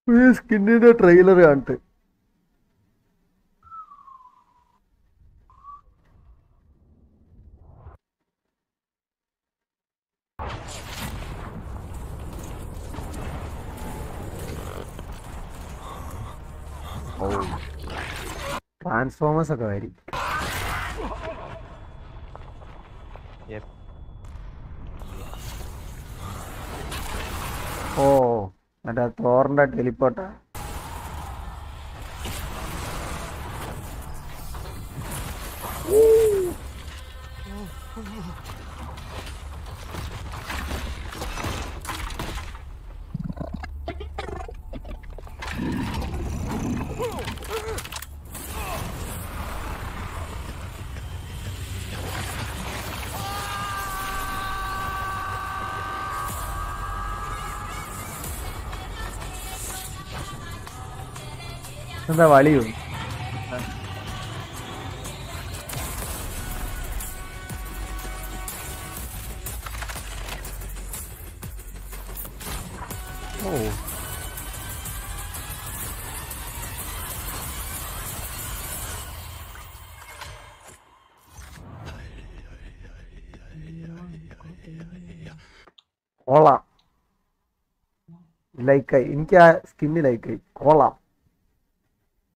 ഈ സ്കിന്നിന്റെ ട്രെയിലർ കണ്ടിട്ട് ട്രാൻസ്ഫോമേഴ്സ് ഒക്കെ വരും Yep. ഓ മറ്റേ തോറിന്റെ ടെലിപ്പോട്ടാ എന്താ വളിയോ ഓ കൊള്ളാം ലൈക്കായി എനിക്ക് ആ സ്കിന്ന് ലൈക്കായി കൊള്ളാം